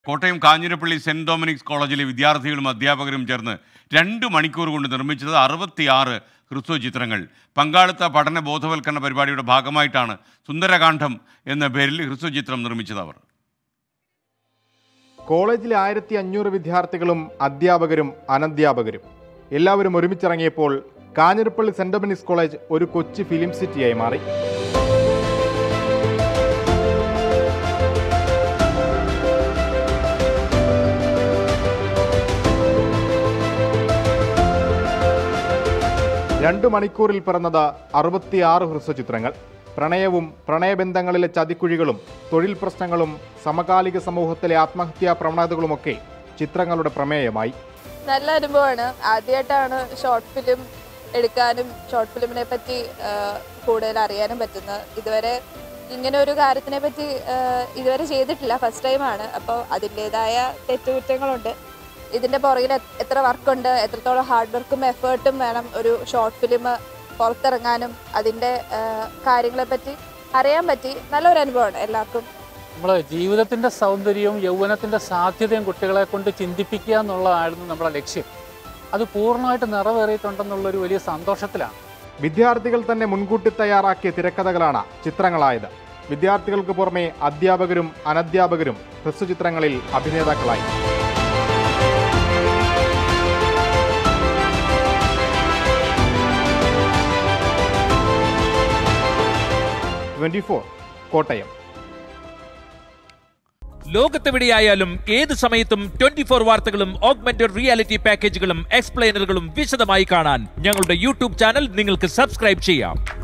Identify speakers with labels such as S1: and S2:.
S1: Kottayam Kanjirappally Saint Dominic's കോളേജിലെ വിദ്യാർത്ഥികളും അധ്യാപകരും ചേർന്ന് രണ്ട് മണിക്കൂർ കൊണ്ട് നിർമ്മിച്ചത് അറുപത്തിയാറ് ഹ്രസ്വ ചിത്രങ്ങൾ പങ്കാളിത്ത പഠന ബോധവൽക്കരണ പരിപാടിയുടെ ഭാഗമായിട്ടാണ് സുന്ദരകാന്ഡം എന്ന പേരിൽ ഹ്രസ്വചിത്രം നിർമ്മിച്ചത് അവർ
S2: കോളേജിലെ ആയിരത്തി അഞ്ഞൂറ് വിദ്യാർത്ഥികളും അധ്യാപകരും അനധ്യാപകരും എല്ലാവരും ഒരുമിച്ചിറങ്ങിയപ്പോൾ കാഞ്ഞിരപ്പള്ളി സെന്റ് ഡൊമിനിക്സ് കോളേജ് ഒരു കൊച്ചി ഫിലിം സിറ്റിയായി മാറി രണ്ടു മണിക്കൂറിൽ പിറന്നത് അറുപത്തിയാറ് ഹ്രസ്വചിത്രങ്ങൾ പ്രണയവും പ്രണയബന്ധങ്ങളിലെ ചതിക്കുഴികളും തൊഴിൽ പ്രശ്നങ്ങളും സമകാലിക സമൂഹത്തിലെ ആത്മഹത്യാ പ്രവണതകളുമൊക്കെ ചിത്രങ്ങളുടെ പ്രമേയമായി
S3: നല്ല അനുഭവമാണ് ആദ്യമായിട്ടാണ് ഷോർട്ട് ഫിലിം എടുക്കാനും ഷോർട്ട് ഫിലിമിനെ പറ്റി ആ, കൂടുതൽ അറിയാനും പറ്റുന്നത് ഇതുവരെ ഇങ്ങനെ ഒരു കാര്യത്തിനെ പറ്റി ആ, ഇതുവരെ ചെയ്തിട്ടില്ല ഫസ്റ്റ് ടൈമാണ് അപ്പോൾ അതിൻ്റെതായ തെറ്റുകുറ്റങ്ങളുണ്ട് ഇതിൻ്റെ പുറകിൽ എ- എത്ര വർക്കുണ്ട് എത്രത്തോളം ഹാർഡ് വർക്കും എഫേർട്ടും വേണം ഒരു ഷോർട്ട് ഫിലിം പുറത്തിറങ്ങാനും അതിൻ്റെ കാര്യങ്ങളെപ്പറ്റി അറിയാൻ പറ്റി നല്ലൊരു അനുഭവമാണ് എല്ലാവർക്കും
S4: നമ്മൾ ജീവിതത്തിൻ്റെ സൗന്ദര്യവും യൗവനത്തിൻ്റെ സാധ്യതയും കുട്ടികളെ കൊണ്ട് ചിന്തിപ്പിക്കുക എന്നുള്ളതായിരുന്നു നമ്മുടെ ലക്ഷ്യം അത് പൂർണ്ണമായിട്ട് നിറവേറിയിട്ടുണ്ടെന്നുള്ളൊരു വലിയ സന്തോഷത്തിലാണ്
S2: വിദ്യാർത്ഥികൾ തന്നെ മുൻകൂട്ടി തയ്യാറാക്കിയ തിരക്കഥകളാണ് ചിത്രങ്ങളായത് വിദ്യാർത്ഥികൾക്ക് പുറമെ അധ്യാപകരും അനധ്യാപകരും ഹ്രസ്വചിത്രങ്ങളിൽ അഭിനേതാക്കളായി ട്വന്റി ഫോർ കോട്ടയം
S5: ലോകത്തെവിടെയായാലും ഏത് സമയത്തും ട്വന്റി ഫോർ വാർത്തകളും ഓഗ്മെന്റഡ് റിയാലിറ്റി പാക്കേജുകളും എക്സ്പ്ലെയിനറുകളും വിശദമായി കാണാൻ ഞങ്ങളുടെ യൂട്യൂബ് ചാനൽ നിങ്ങൾക്ക് സബ്സ്ക്രൈബ് ചെയ്യാം